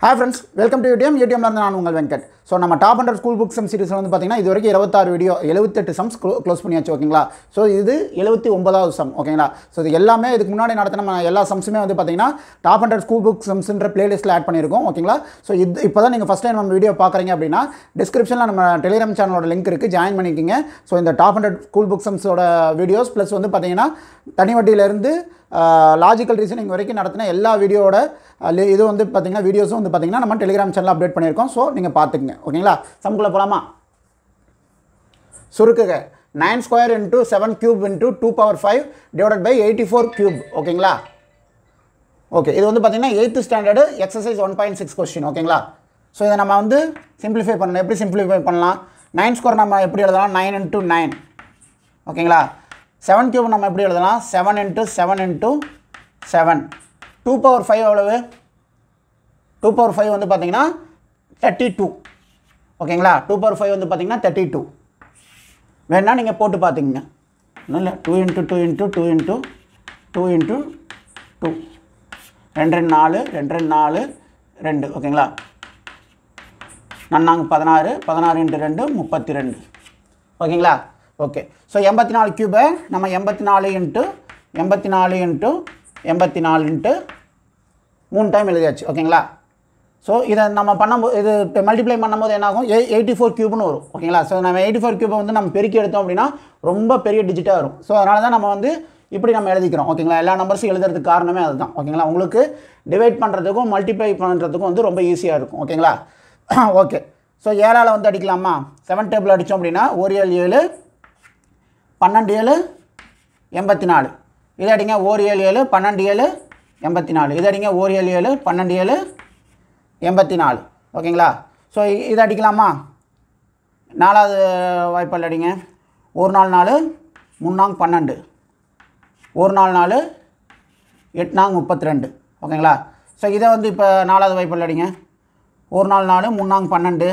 hi friends welcome to UTM யூடிஎம்ல இருந்து நான் உங்கள் வெங்கட் ஸோ நம்ம top hundred school book sum series வந்து பார்த்தீங்கன்னா இது வரைக்கும் இருபத்தாறு வீடியோ எழுபத்தெட்டு சம்ஸ் க்ளோஸ் பண்ணியாச்சு ஓகேங்களா ஸோ இது எழுபத்தி ஒன்பதாவது சம் ஓகேங்களா ஸோ இது எல்லாமே இதுக்கு முன்னாடி நடத்தின நம்ம எல்லா சம்ஸுமே வந்து பார்த்தீங்கன்னா டாப் ஹண்ட்ரட் ஸ்கூல் புக் சம்ஸ்ன்ற பிளேலிஸ்ட்டில் ஆட் பண்ணியிருக்கோம் ஓகேங்களா ஸோ இது இப்போ தான் நீங்கள் ஃபஸ்ட் டைம் நம்ம வீடியோ பார்க்குறீங்க அப்படின்னா டிஸ்கிரிப்ஷனில் நம்ம டெலிகிராம் சேனலோட லிங்க் இருக்குது ஜாயின் பண்ணிக்கிங்க ஸோ இந்த டாப் ஹண்ட்ரட் ஸ்கூல் புக் சம்ஸோட வீடியோஸ் ப்ளஸ் வந்து பார்த்தீங்கன்னா தனி வட்டியிலேருந்து லாஜிக்கல் ரீசனிங் வரைக்கும் நடத்தின எல்லா வீடியோட லி- இது வந்து பார்த்தீங்கன்னா வீடியோஸும் வந்து பார்த்தீங்கன்னா நம்ம டெலிகிராம் சேனலில் அப்டேட் பண்ணியிருக்கோம் ஸோ நீங்கள் பார்த்துக்குங்க ஓகேங்களா சம்குள்ளே போகலாமா சுருக்குக nine square into seven cube into two power five divided by eighty four cube ஓகேங்களா ஓகே இது வந்து பார்த்தீங்கன்னா eighth standard exercise one point six question ஓகேங்களா ஸோ இதை நம்ம வந்து சிம்பிளிஃபை பண்ணணும் எப்படி சிம்பிளிஃபை பண்ணலாம் நைன் ஸ்கொயர் நம்ம எப்படி எழுதலாம் நைன் இன்ட்டு நைன் ஓகேங்களா செவன் கியூப் நம்ம எப்படி எழுதலாம் seven into seven into seven two power five எவ்வளவு டூ பவர் ஃபைவ் வந்து பார்த்தீங்கன்னா தேர்ட்டி டூ ஓகேங்களா டூ பவர் ஃபைவ் வந்து பார்த்தீங்கன்னா தேர்ட்டி டூ வேணா நீங்கள் போட்டு பார்த்துக்குங்க ஒன்றும் இல்லை two into two into two into two into two ரெண்டு ரெண்டு நாலு ரெண்டு ரெண்டு நாலு ரெண்டு ஓகேங்களா நன்னாங்க பதினாறு பதினாறு இன்ட்டு ரெண்டு முப்பத்தி ரெண்டு ஓகேங்களா ஓகே ஸோ எண்பத்தி நாலு கியூபை நம்ம எண்பத்தி நாலு இன்ட்டு எண்பத்தி நாலு இன்ட்டு எண்பத்தி நாலு இன்ட்டு மூணு டைம் எழுதியாச்சு ஓகேங்களா ஸோ இதை நம்ம பண்ணும்போது இது இப்போ மல்டிப்ளை பண்ணும்போது என்ன ஆகும் எ எயிட்டி ஃபோர் க்யூப்னு வரும் ஓகேங்களா ஸோ நம்ம எயிட்டி ஃபோர் க்யூபை வந்து நம்ம பெருக்கி எடுத்தோம் அப்படின்னா ரொம்ப பெரிய டிஜிட்டாக வரும் ஸோ அதனால தான் நம்ம வந்து இப்படி நம்ம எழுதிக்கிறோம் ஓகேங்களா எல்லா நம்பர்ஸும் எழுதுறதுக்கு காரணமே அதுதான் ஓகேங்களா உங்களுக்கு டிவைட் பண்ணுறதுக்கும் மல்டிப்ளை பண்ணுறதுக்கும் வந்து ரொம்ப ஈஸியாக இருக்கும் ஓகேங்களா ஓகே ஸோ ஏழால் வந்து அடிக்கலாமா செவன் டேபிள் அடித்தோம் அப்படின்னா ஒரு ஏழு ஏழு பன்னெண்டு ஏழு எண்பத்தி நாலு இது அடிங்க ஓர் ஏழு ஏழு பன்னெண்டு ஏழு எண்பத்தி நாலு இது அடிங்க ஓர் ஏழு ஏழு பன்னெண்டு ஏழு எண்பத்தி நாலு ஓகேங்களா ஸோ இது அடிக்கலாமா நாலாவது வாய்ப்பால் அடிங்க ஒரு நாள் நாலு முன்னாங் பன்னெண்டு ஒரு நாள் நாலு எட்நாங் முப்பத்தி ரெண்டு ஓகேங்களா ஸோ இதை வந்து இப்போ நாலாவது வாய்ப்பால் அடிங்க ஒரு நாள் நாலு முன்னாங் பன்னெண்டு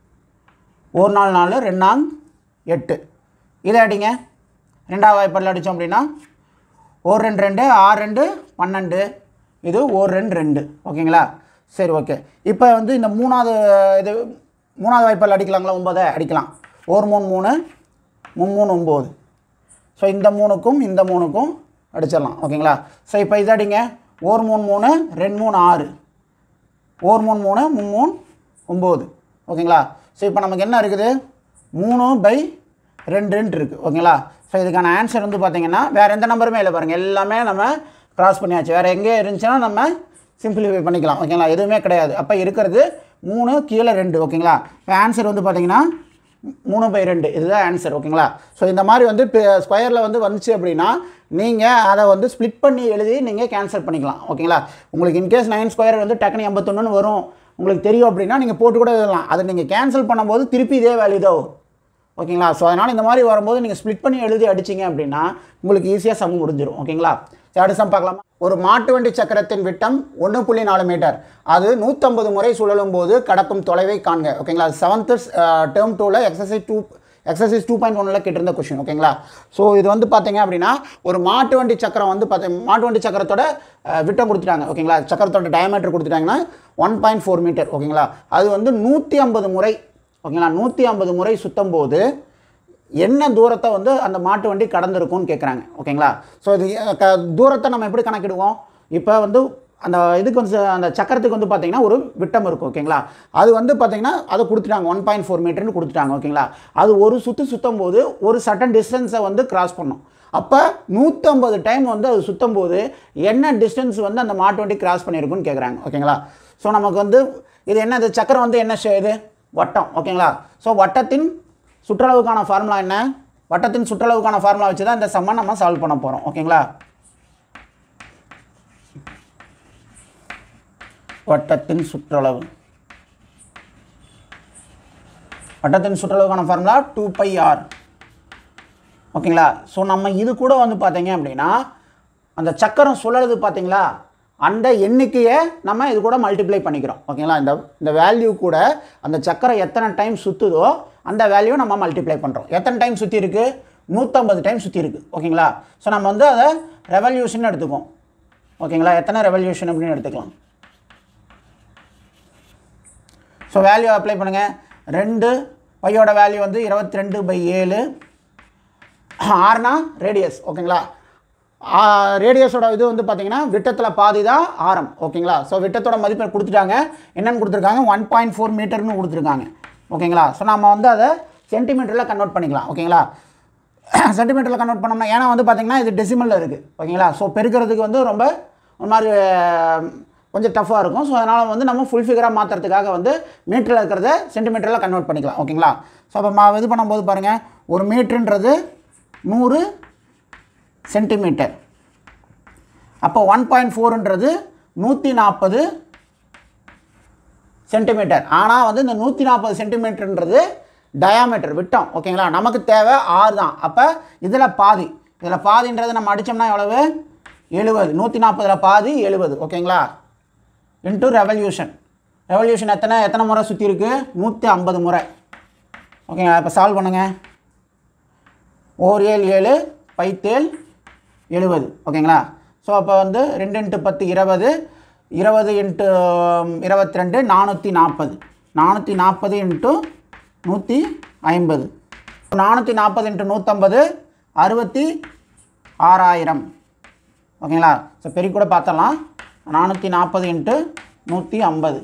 ஒரு நாள் நாலு ரெண்டாங் எட்டு இதை அடிங்க ரெண்டாவது வாய்ப்பால் அடித்தோம் அப்படின்னா ஒரு ரெண்டு ரெண்டு ஆறு ரெண்டு பன்னெண்டு இது ஒரு ரெண்டு ரெண்டு ஓகேங்களா சரி ஓகே இப்போ வந்து இந்த மூணாவது இது மூணாவது வாய்ப்பால் அடிக்கலாங்களா ஒம்பதை அடிக்கலாம் ஒரு மூணு மூணு மூணு மூணு ஒம்பது ஸோ இந்த மூணுக்கும் இந்த மூணுக்கும் அடிச்சிடலாம் ஓகேங்களா ஸோ இப்போ இது அடிங்க ஒரு மூணு மூணு ரெண்டு மூணு ஆறு ஒரு மூணு மூணு மூணு மூணு ஒம்பது ஓகேங்களா ஸோ இப்போ நமக்கு என்ன இருக்குது மூணு பை ரெண்டு ரெண்டு இருக்குது ஓகேங்களா ஸோ இதுக்கான ஆன்சர் வந்து பார்த்தீங்கன்னா வேறு எந்த நம்பருமே இல்லை பாருங்கள் எல்லாமே நம்ம கிராஸ் பண்ணியாச்சு வேறு எங்கே இருந்துச்சுன்னா நம்ம சிம்பிளிஃபை பண்ணிக்கலாம் ஓகேங்களா எதுவுமே கிடையாது அப்போ இருக்கிறது மூணு கீழே ரெண்டு ஓகேங்களா இப்போ ஆன்சர் வந்து பார்த்தீங்கன்னா மூணு பை ரெண்டு இதுதான் ஆன்சர் ஓகேங்களா ஸோ இந்த மாதிரி வந்து ஸ்கொயரில் வந்து வந்துச்சு அப்படின்னா நீங்கள் அதை வந்து ஸ்ப்ளிட் பண்ணி எழுதி நீங்கள் கேன்சல் பண்ணிக்கலாம் ஓகேங்களா உங்களுக்கு இன்கேஸ் நைன் ஸ்கொயர் வந்து டக்குனு எண்பத்தொன்றுன்னு வரும் உங்களுக்கு தெரியும் அப்படின்னா நீங்கள் போட்டு கூட எழுதலாம் அதை நீங்கள் கேன்சல் பண்ணும்போது திருப்பி இதே வேல்யூ தான் வரும் ஓகேங்களா ஸோ அதனால் இந்த மாதிரி வரும்போது நீங்கள் ஸ்ப்ளிட் பண்ணி எழுதி அடிச்சிங்க அப்படின்னா உங்களுக்கு ஈஸியாக சம் முடிஞ்சிடும் ஓகேங்களா சரி அடுத்த சம் பார்க்கலாமா ஒரு மாட்டு வண்டி சக்கரத்தின் விட்டம் ஒன்று புள்ளி நாலு மீட்டர் அது நூற்றம்பது முறை சுழலும் போது கடக்கும் தொலைவை காண்க ஓகேங்களா செவன்த்து டேர்ம் டூவில் exercise two exercise two point ஒன்னில் கேட்டிருந்த கொஷின் ஓகேங்களா ஸோ இது வந்து பார்த்தீங்க அப்படின்னா ஒரு மாட்டு வண்டி சக்கரம் வந்து பார்த்தி மாட்டு வண்டி சக்கரத்தோட அஹ், விட்டம் கொடுத்துட்டாங்க ஓகேங்களா சக்கரத்தோட டயமீட்டர் கொடுத்துட்டாங்கன்னா ஒன் பாயிண்ட் ஃபோர் மீட்டர் ஓகேங்களா அது வந்து நூற்றி ஐம்பது முறை ஓகேங்களா நூற்றி ஐம்பது முறை சுத்தும் போது என்ன தூரத்தை வந்து அந்த மாட்டு வண்டி கடந்திருக்கும்னு கேட்குறாங்க ஓகேங்களா ஸோ இது அஹ், க தூரத்தை நம்ம எப்படி கணக்கிடுவோம் இப்போ வந்து அந்த இதுக்கு வந்து அந்த சக்கரத்துக்கு வந்து பார்த்தீங்கன்னா ஒரு விட்டம் இருக்கும் ஓகேங்களா அது வந்து பார்த்தீங்கன்னா அதை கொடுத்துட்டாங்க ஒன் பாயிண்ட் ஃபோர் மீட்டர்னு கொடுத்துட்டாங்க ஓகேங்களா அது ஒரு சுற்று சுற்றும் போது ஒரு சட்டன் டிஸ்டன்ஸை வந்து கிராஸ் பண்ணும் அப்போ நூற்றம்பது டைம் வந்து அது சுற்றும் போது என்ன டிஸ்டன்ஸ் வந்து அந்த மாட்டு வண்டி கிராஸ் பண்ணியிருக்குன்னு கேட்குறாங்க ஓகேங்களா ஸோ நமக்கு வந்து இது என்ன இது சக்கரம் வந்து என்ன ஷே- இது வட்டம் ஓகேங்களா ஸோ வட்டத்தின் சுற்றளவுக்கான ஃபார்முலா என்ன வட்டத்தின் சுற்றளவுக்கான ஃபார்முலா வச்சு தான் இந்த சம்மை நம்ம சால்வ் பண்ண போகிறோம் ஓகேங்களா வட்டத்தின் சுற்றளவு வட்டத்தின் சுற்றளவுக்கான ஃபார்முலா டூ பை ஆர் ஓகேங்களா ஸோ நம்ம இது கூட வந்து பார்த்தீங்க அப்படின்னா அந்த சக்கரம் சுழலுது பார்த்தீங்களா அந்த எண்ணிக்கையை நம்ம இது கூட மல்டிப்ளை பண்ணிக்கிறோம் ஓகேங்களா இந்த இந்த வேல்யூ கூட அந்த சக்கரம் எத்தனை டைம் சுற்றுதோ அந்த வேல்யூ நம்ம மல்டிப்ளை பண்ணுறோம் எத்தனை டைம் சுற்றி இருக்கு நூற்றம்பது டைம் சுற்றி இருக்கு ஓகேங்களா ஸோ நம்ம வந்து அதை ரெவல்யூஷன் எடுத்துக்குவோம் ஓகேங்களா எத்தனை ரெவல்யூஷன் அப்படின்னு எடுத்துக்கலாம் ஸோ வேல்யூ அப்ளை பண்ணுங்கள் ரெண்டு ஒய்யோட வேல்யூ வந்து இருபத்தி ரெண்டு பை ஏழு ஆறுனா ரேடியஸ் ஓகேங்களா ரேடியஸோட இது வந்து பார்த்தீங்கன்னா விட்டத்தில் பாதி தான் ஆரம் ஓகேங்களா ஸோ விட்டத்தோட மதிப்பை கொடுத்துட்டாங்க என்னென்னு கொடுத்துருக்காங்க ஒன் பாயிண்ட் ஃபோர் மீட்டர்னு கொடுத்துருக்காங்க ஓகேங்களா ஸோ நம்ம வந்து அதை சென்டிமீட்டரில் கன்வெர்ட் பண்ணிக்கலாம் ஓகேங்களா சென்டிமீட்டரில் கன்வெர்ட் பண்ணோம்னா ஏன்னா வந்து பார்த்தீங்கன்னா இது டெசிமலில் இருக்குது ஓகேங்களா ஸோ பெருக்கிறதுக்கு வந்து ரொம்ப ஒரு மாதிரி அஹ், கொஞ்சம் டஃப்பாக இருக்கும் ஸோ அதனால் வந்து நம்ம ஃபுல் ஃபிகராக மாற்றுறதுக்காக வந்து மீட்டரில் இருக்கிறத சென்டிமீட்டரில் கன்வெர்ட் பண்ணிக்கலாம் ஓகேங்களா ஸோ அப்போ மா இது பண்ணும்போது பாருங்கள் ஒரு மீட்ருன்றது நூறு சென்டிமீட்டர் அப்போ ஒன் பாயிண்ட் ஃபோருன்றது நூற்றி நாற்பது சென்டிமீட்டர் ஆனால் வந்து இந்த நூற்றி நாற்பது சென்டிமீட்டர்ன்றது டயாமீட்டர் விட்டம் ஓகேங்களா நமக்கு தேவை ஆறு தான் அப்போ இதில் பாதி இதில் பாதின்றது நம்ம அடித்தோம்னா எவ்வளவு எழுபது நூற்றி நாற்பதில் பாதி எழுபது ஓகேங்களா இன்ட்டு ரெவல்யூஷன் ரெவல்யூஷன் எத்தனை எத்தனை முறை சுற்றி இருக்கு நூற்றி ஐம்பது முறை ஓகேங்களா இப்போ சால்வ் பண்ணுங்கள் ஓர் ஏழு ஏழு பைத்தேல் எழுபது ஓகேங்களா ஸோ அப்போ வந்து ரெண்டு இன்ட்டு பத்து இருபது இருபது இன்ட்டு இருபத்தி ரெண்டு நானூற்றி நாற்பது நானூற்றி நாற்பது இன்ட்டு நூற்றி ஐம்பது நானூற்றி நாற்பது இன்ட்டு நூற்றம்பது அறுபத்தி ஆறாயிரம் ஓகேங்களா ஸோ பெரிய கூட பார்த்தலாம் நானூற்றி நாற்பது இன்ட்டு நூற்றி ஐம்பது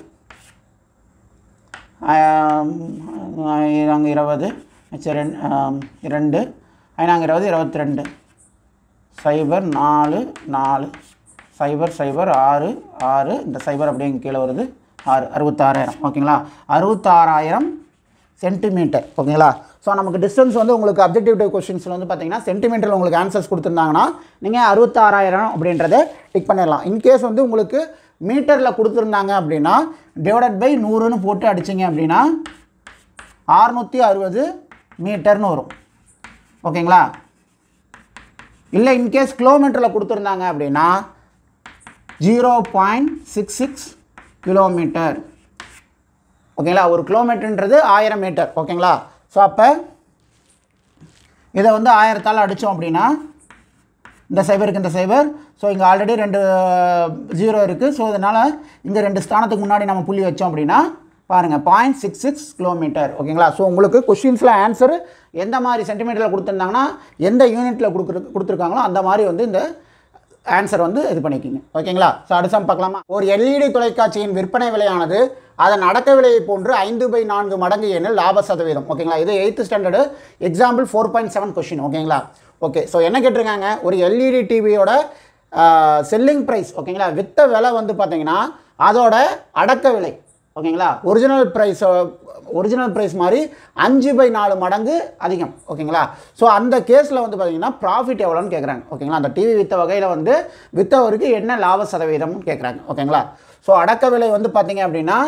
ஐநாங்க இருபது மிச்சம் ரெண்டு இரண்டு ஐநாங்க இருபது இருபத்தி ரெண்டு சைபர் நாலு நாலு சைபர் சைபர் ஆறு ஆறு இந்த சைபர் அப்படியே இங்க கீழே வருது ஆறு அறுபத்தாறாயிரம் ஓகேங்களா அறுபத்தாறாயிரம் சென்டிமீட்டர் ஓகேங்களா ஸோ நமக்கு டிஸ்டன்ஸ் வந்து உங்களுக்கு அப்ஜெக்டிவ் டைப் கொஸ்டின்ஸில் வந்து பார்த்தீங்கன்னா சென்டிமீட்டரில் உங்களுக்கு ஆன்சர்ஸ் கொடுத்துருந்தாங்கன்னா நீங்கள் அறுபத்தாறாயிரம் அப்படின்றத டிக் பண்ணிடலாம் இன்கேஸ் வந்து உங்களுக்கு மீட்டரில் கொடுத்துருந்தாங்க அப்படின்னா டிவைடட் பை நூறுன்னு போட்டு அடிச்சிங்க அப்படின்னா அறுநூற்றி அறுபது மீட்டர்னு வரும் ஓகேங்களா இல்லை இன்கேஸ் கிலோமீட்டரில் கொடுத்துருந்தாங்க அப்படின்னா zero point six six kilometre ஓகேங்களா ஒரு கிலோமீட்டர்ன்றது ஆயிரம் மீட்டர் ஓகேங்களா ஸோ அப்போ இதை வந்து ஆயிரத்தால் அடித்தோம் அப்படின்னா இந்த சைபருக்கு இந்த சைபர் ஸோ இங்கே ஆல்ரெடி ரெண்டு ஜீரோ இருக்குது ஸோ அதனால் இங்கே ரெண்டு ஸ்தானத்துக்கு முன்னாடி நம்ம புள்ளி வச்சோம் அப்படின்னா பாருங்கள் பாயிண்ட் சிக்ஸ் சிக்ஸ் கிலோமீட்டர் ஓகேங்களா ஸோ உங்களுக்கு கொஷின்ஸில் ஆன்சர் எந்த மாதிரி சென்டிமீட்டரில் கொடுத்துருந்தாங்கன்னா எந்த யூனிட்டில் கொடுக்குற கொடுத்துருக்காங்களோ அந்த மாதிரி வந்து இந்த ஆன்சர் வந்து இது பண்ணிக்கிங்க ஓகேங்களா ஸோ அடுத்த பார்க்கலாமா ஒரு எல்இடி தொலைக்காட்சியின் விற்பனை விலையானது அதன் அடக்க விலையை போன்று ஐந்து பை நான்கு மடங்கு எண்ணில் லாப சதவீதம் ஓகேங்களா இது eighth standard example four point seven question ஓகேங்களா ஓகே ஸோ என்ன கேட்டிருக்காங்க ஒரு எல்இடி டிவியோட செல்லிங் ப்ரைஸ் ஓகேங்களா வித்த விலை வந்து பார்த்தீங்கன்னா அதோட அடக்க விலை ஓகேங்களா ஒரிஜினல் ப்ரைஸ் ஒரிஜினல் ப்ரைஸ் மாதிரி அஞ்சு பை நாலு மடங்கு அதிகம் ஓகேங்களா ஸோ அந்த கேஸில் வந்து பார்த்தீங்கன்னா ப்ராஃபிட் எவ்வளோன்னு கேட்குறாங்க ஓகேங்களா அந்த டிவி வித்த வகையில் வந்து வித்தவருக்கு என்ன லாப சதவீதம்னு கேட்குறாங்க ஓகேங்களா ஸோ அடக்க விலை வந்து பார்த்தீங்க அப்படின்னா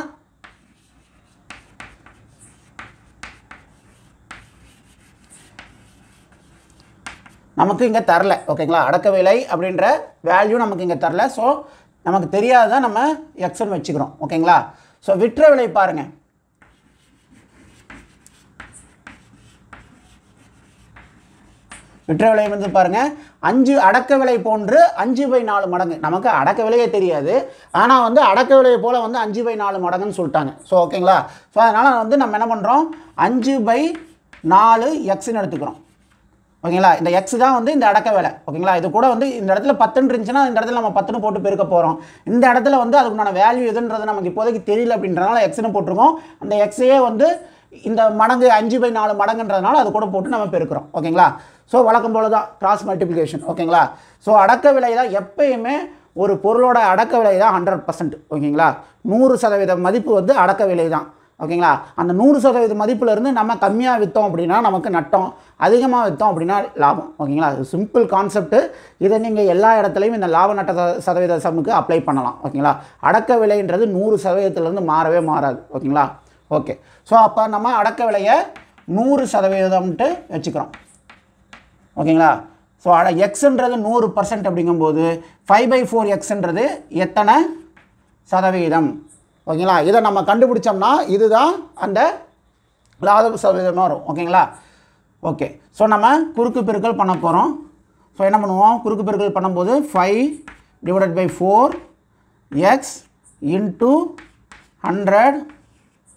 நமக்கு இங்கே தரல ஓகேங்களா அடக்க விலை அப்படின்ற வேல்யூ நமக்கு இங்கே தரல ஸோ நமக்கு தெரியாததான் நம்ம எக்ஸன் வச்சுக்கிறோம் ஓகேங்களா ஸோ விற்ற விலை பாருங்கள் விற்ற விலை வந்து பாருங்கள் அஞ்சு அடக்க விலை போன்று அஞ்சு பை நாலு மடங்கு நமக்கு அடக்க விலையே தெரியாது ஆனால் வந்து அடக்க விலையை போல் வந்து அஞ்சு பை நாலு மடங்குன்னு சொல்லிட்டாங்க ஸோ ஓகேங்களா ஸோ அதனால் வந்து நம்ம என்ன பண்ணுறோம் அஞ்சு பை நாலு எக்ஸ்ன்னு எடுத்துக்கிறோம் ஓகேங்களா இந்த எக்ஸ் தான் வந்து இந்த அடக்க விலை ஓகேங்களா இது கூட வந்து இந்த இடத்துல பத்துன்னு இருந்துச்சுன்னா இந்த இடத்துல நம்ம பத்துன்னு போட்டு பெருக்க போகிறோம் இந்த இடத்துல வந்து அதுக்குண்டான வேல்யூ எதுன்றது நமக்கு இப்போதைக்கு தெரியல அப்படின்றனால எக்ஸ்னு போட்டிருக்கோம் அந்த எக்ஸையே வந்து இந்த மடங்கு அஞ்சு பை நாலு மடங்குன்றதுனால அது கூட போட்டு நம்ம பெருக்கிறோம் ஓகேங்களா ஸோ வழக்கம் போல தான் கிராஸ் மல்டிப்ளிகேஷன் ஓகேங்களா ஸோ அடக்க விலை தான் எப்பயுமே ஒரு பொருளோட அடக்க விலை தான் ஹண்ட்ரட் பர்சன்ட் ஓகேங்களா நூறு சதவீத மதிப்பு வந்து அடக்க விலை தான் ஓகேங்களா அந்த நூறு சதவீத மதிப்புலேருந்து நம்ம கம்மியாக விற்றோம் அப்படின்னா நமக்கு நட்டம் அதிகமாக விற்றோம் அப்படின்னா லாபம் ஓகேங்களா அது சிம்பிள் கான்செப்ட்டு இதை நீங்கள் எல்லா இடத்துலையும் இந்த லாப நட்ட சத- சதவீத சம்முக்கு அப்ளை பண்ணலாம் ஓகேங்களா அடக்க விலைன்றது நூறு சதவீதத்துலேருந்து மாறவே மாறாது ஓகேங்களா ஓகே ஸோ அப்போ நம்ம அடக்க விலையை நூறு சதவீதம்ன்ட்டு வச்சுக்கிறோம் ஓகேங்களா ஸோ அட எக்ஸுன்றது நூறு பர்சன்ட் அப்படிங்கும்போது ஃபைவ் பை ஃபோர் எக்ஸுன்றது எத்தனை சதவீதம் ஓகேங்களா இதை நம்ம கண்டுபிடிச்சோம்னா இதுதான் அந்த லாப சதவீதமாக வரும் ஓகேங்களா ஓகே ஸோ நம்ம குறுக்கு பெருக்கல் பண்ண போகிறோம் ஸோ என்ன பண்ணுவோம் குறுக்கு பெருக்கல் பண்ணும்போது five divided by four x into hundred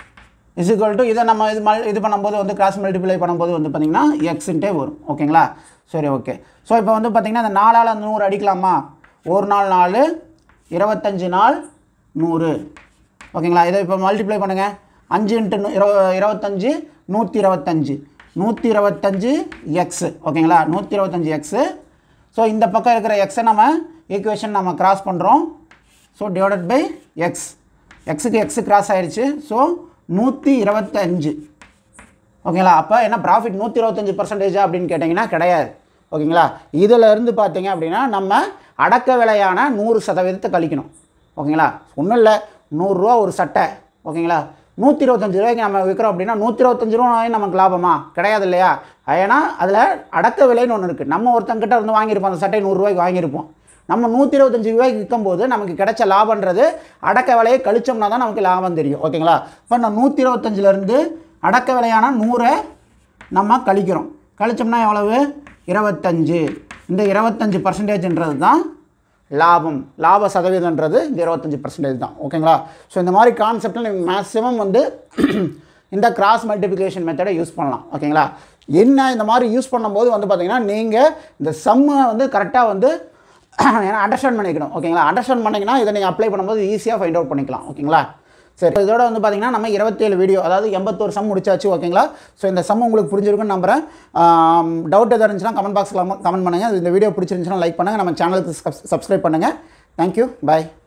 is equal to இதை நம்ம இது மல் இது பண்ணும்போது வந்து கிராஸ் மல்டிப்ளை பண்ணும்போது வந்து பார்த்திங்கன்னா எக்ஸுன்ட்டே வரும் ஓகேங்களா சரி ஓகே ஸோ இப்போ வந்து பார்த்திங்கன்னா இந்த நாலால் அந்த நூறு அடிக்கலாமா ஒரு நாள் நாலு இருபத்தஞ்சு நாள் நூறு ஓகேங்களா இதை இப்போ மல்டிப்ளை பண்ணுங்கள் அஞ்சு இன்ட்டு நூ- இருவ இருபத்தஞ்சு நூற்றி இருபத்தஞ்சு நூற்றி இருபத்தஞ்சு எக்ஸு ஓகேங்களா நூற்றி இருபத்தஞ்சு எக்ஸு ஸோ இந்த பக்கம் இருக்கிற எக்ஸை நம்ம ஈக்குவேஷன் நம்ம கிராஸ் பண்ணுறோம் ஸோ டிவைடட் பை எக்ஸ் எக்ஸுக்கு எக்ஸு கிராஸ் ஆயிடுச்சு ஸோ நூற்றி இருபத்தஞ்சு ஓகேங்களா அப்போ என்ன ப்ராஃபிட் நூற்றி இருபத்தஞ்சி பர்சன்டேஜா அப்படின்னு கேட்டிங்கன்னா கிடையாது ஓகேங்களா இதில் இருந்து பார்த்தீங்க அப்படின்னா நம்ம அடக்க விலையான நூறு சதவீதத்தை கழிக்கணும் ஓகேங்களா ஒன்றும் இல்லை நூறுரூவா ஒரு சட்டை ஓகேங்களா நூற்றி இருபத்தஞ்சு ரூபாய்க்கு நம்ம விற்கிறோம் அப்படின்னா நூற்றி இருபத்தஞ்சு ரூபாய் நமக்கு லாபமா கிடையாது இல்லையா ஏன்னா அதில் அடக்க விலைன்னு ஒன்று இருக்குது நம்ம ஒருத்தங்கிட்ட இருந்து வாங்கியிருப்போம் அந்த சட்டை நூறுரூவாய்க்கு வாங்கியிருப்போம் நம்ம நூற்றி இருபத்தஞ்சி ரூபாய்க்கு விற்கும்போது நமக்கு கிடைச்ச லாபன்றது அடக்க விலையை கழிச்சோம்னா தான் நமக்கு லாபம் தெரியும் ஓகேங்களா இப்போ நான் நூற்றி இருபத்தஞ்சிலேருந்து அடக்க விலையான நூறை நம்ம கழிக்கிறோம் கழிச்சோம்னா எவ்வளவு இருபத்தஞ்சு இந்த இருபத்தஞ்சி பர்சன்டேஜ்ன்றது தான் லாபம் லாப சதவீதன்றது இந்த இருபத்தஞ்சி பர்சன்டேஜ் தான் ஓகேங்களா ஸோ இந்த மாதிரி கான்செப்டில் நீங்கள் மேக்ஸிமம் வந்து இந்த கிராஸ் மல்டிப்ளிகேஷன் மெத்தடை யூஸ் பண்ணலாம் ஓகேங்களா என்ன இந்த மாதிரி யூஸ் பண்ணும்போது வந்து பார்த்தீங்கன்னா நீங்கள் இந்த சம்மை வந்து கரெக்டாக வந்து ஏன்னா அண்டர்ஸ்டாண்ட் பண்ணிக்கணும் ஓகேங்களா அண்டர்ஸ்டாண்ட் பண்ணிங்கன்னா இதை நீங்கள் அப்ளை பண்ணும்போது ஈஸியாக ஃபைண்ட் அவுட் பண்ணிக்கலாம் ஓகேங்களா சரி இதோட வந்து பார்த்தீங்கன்னா நம்ம இருபத்தேழு வீடியோ அதாவது எண்பத்தோரு சம் முடிச்சாச்சு ஓகேங்களா ஸோ இந்த சம் உங்களுக்கு புரிஞ்சிருக்குன்னு நம்புறேன் டவுட் எதாவது இருந்துச்சுன்னா கமெண்ட் பாக்ஸில் கமெண்ட் பண்ணுங்கள் இந்த வீடியோ பிடிச்சிருந்துச்சுன்னா லைக் பண்ணுங்கள் நம்ம சேனலுக்கு சப்ஸ்கிரைப் பண்ணுங்கள் தேங்க்யூ பாய்